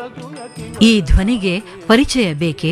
ಈ ಧ್ವನಿಗೆ ಪರಿಚಯ ಬೇಕೇ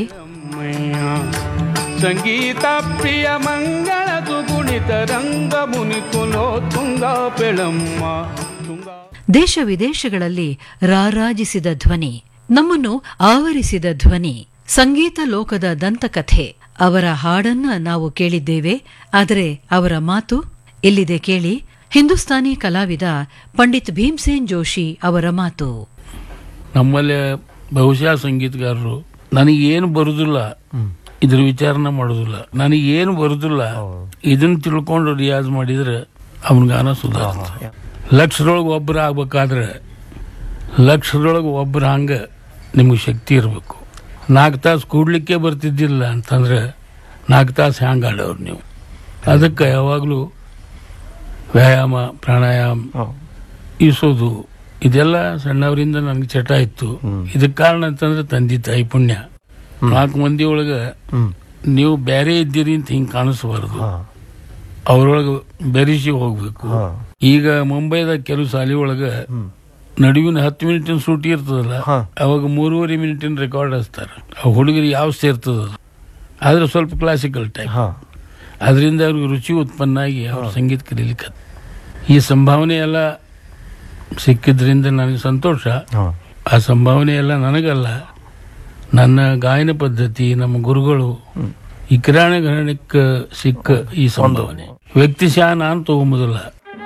ಸಂಗೀತ ಪ್ರಿಯ ಮಂಗಳ ಸುಗುಣಿತ ರಂಗ ಮುನಿ ಕುಲೋ ತುಂಗ ಬೆಳಮ್ಮ ತುಂಗ ದೇಶ ವಿದೇಶಗಳಲ್ಲಿ ರಾರಾಜಿಸಿದ ಧ್ವನಿ ನಮ್ಮನ್ನು ಆವರಿಸಿದ ಧ್ವನಿ ಸಂಗೀತ ಲೋಕದ ದಂತಕಥೆ ಅವರ ಹಾಡನ್ನ ನಾವು ಕೇಳಿದ್ದೇವೆ ಆದರೆ ಅವರ ಮಾತು ಎಲ್ಲಿದೆ ಕೇಳಿ ಹಿಂದೂಸ್ತಾನಿ ಕಲಾವಿದ ಪಂಡಿತ್ ಭೀಮ್ಸೇನ್ ಜೋಶಿ ಅವರ ಮಾತು ನಮ್ಮಲ್ಲಿ ಬಹುಶಃ ಸಂಗೀತಗಾರರು ನನಗೇನು ಬರುದಿಲ್ಲ ಇದ್ರ ವಿಚಾರನ ಮಾಡೋದಿಲ್ಲ ನನಗೇನು ಬರುದಿಲ್ಲ ಇದನ್ನ ತಿಳ್ಕೊಂಡು ರಿಯಾಜ್ ಮಾಡಿದ್ರೆ ಅವನ ಗಾನ ಸುಧಾರ ಲಕ್ಷದೊಳಗೆ ಒಬ್ಬರು ಆಗ್ಬೇಕಾದ್ರೆ ಲಕ್ಷದೊಳಗೆ ಒಬ್ಬರು ಹಂಗ ನಿಮ್ಗೆ ಶಕ್ತಿ ಇರಬೇಕು ನಾಲ್ಕು ತಾಸು ಕೂಡ್ಲಿಕ್ಕೆ ಬರ್ತಿದ್ದಿಲ್ಲ ಅಂತಂದ್ರೆ ನಾಲ್ಕು ತಾಸು ಹ್ಯಾಂಗ ಆಡೋರು ನೀವು ಅದಕ್ಕೆ ಯಾವಾಗಲೂ ವ್ಯಾಯಾಮ ಪ್ರಾಣಾಯಾಮ ಈಸೋದು ಇದೆಲ್ಲ ಸಣ್ಣವರಿಂದ ನನಗೆ ಚಟ ಇತ್ತು ಇದಕ್ಕೆ ಕಾರಣ ಅಂತಂದ್ರೆ ತಂದೆ ತಾಯಿ ಪುಣ್ಯ ನಾಲ್ಕು ಮಂದಿ ಒಳಗೆ ನೀವು ಬೇರೆ ಇದ್ದೀರಿ ಅಂತ ಹಿಂಗೆ ಕಾಣಿಸ್ಬಾರ್ದು ಅವ್ರೊಳಗೆ ಬೆರೆಸಿ ಹೋಗ್ಬೇಕು ಈಗ ಮುಂಬೈದಾಗ ಕೆಲವು ಶಾಲೆ ಒಳಗೆ ನಡುವಿನ ಹತ್ತು ಮಿನಿಟಿನ ಸೂಟಿ ಇರ್ತದಲ್ಲ ಅವಾಗ ಮೂರುವರೆ ಮಿನಿಟಿನ ರೆಕಾರ್ಡ್ ಹಚ್ತಾರೆ ಆ ಹುಡುಗರಿಗೆ ಯಾವ ಸೇರ್ತದ ಅದು. ಆದ್ರೆ ಸ್ವಲ್ಪ ಕ್ಲಾಸಿಕಲ್ ಟೈಪ್ ಅದರಿಂದ ಅವ್ರಿಗೆ ರುಚಿ ಉತ್ಪನ್ನ ಆಗಿ ಅವ್ರ ಸಂಗೀತ ಕಲೀಲಿಕ್ಕೆ ಈ ಸಂಭಾವನೆ ಎಲ್ಲ ಸಿಕ್ಕಿದ್ರಿಂದ ನನಗೆ ಸಂತೋಷ ಆ ಸಂಭಾವನೆ ಎಲ್ಲ ನನಗಲ್ಲ ನನ್ನ ಗಾಯನ ಪದ್ಧತಿ ನಮ್ಮ ಗುರುಗಳು ಈ ಕಿರಾಣ ಘರಾಣಕ್ಕೆ ಸಿಕ್ಕ ಈ ಸಂಭಾವನೆ ವ್ಯಕ್ತಿಶಃ ನಾನು ತಗೊಂಬುದಿಲ್ಲ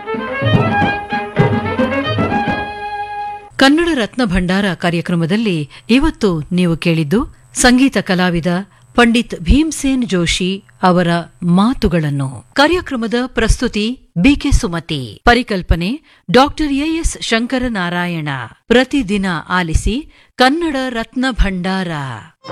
ಕನ್ನಡ ರತ್ನ ಭಂಡಾರ ಕಾರ್ಯಕ್ರಮದಲ್ಲಿ ಇವತ್ತು ನೀವು ಕೇಳಿದ್ದು ಸಂಗೀತ ಕಲಾವಿದ ಪಂಡಿತ್ ಭೀಮ್ಸೇನ್ ಜೋಶಿ ಅವರ ಮಾತುಗಳನ್ನು ಕಾರ್ಯಕ್ರಮದ ಪ್ರಸ್ತುತಿ ಬಿಕೆ ಸುಮತಿ ಪರಿಕಲ್ಪನೆ ಡಾಕ್ಟರ್ ಎಎಸ್ ಶಂಕರನಾರಾಯಣ ಪ್ರತಿದಿನ ಆಲಿಸಿ ಕನ್ನಡ ರತ್ನ ಭಂಡಾರ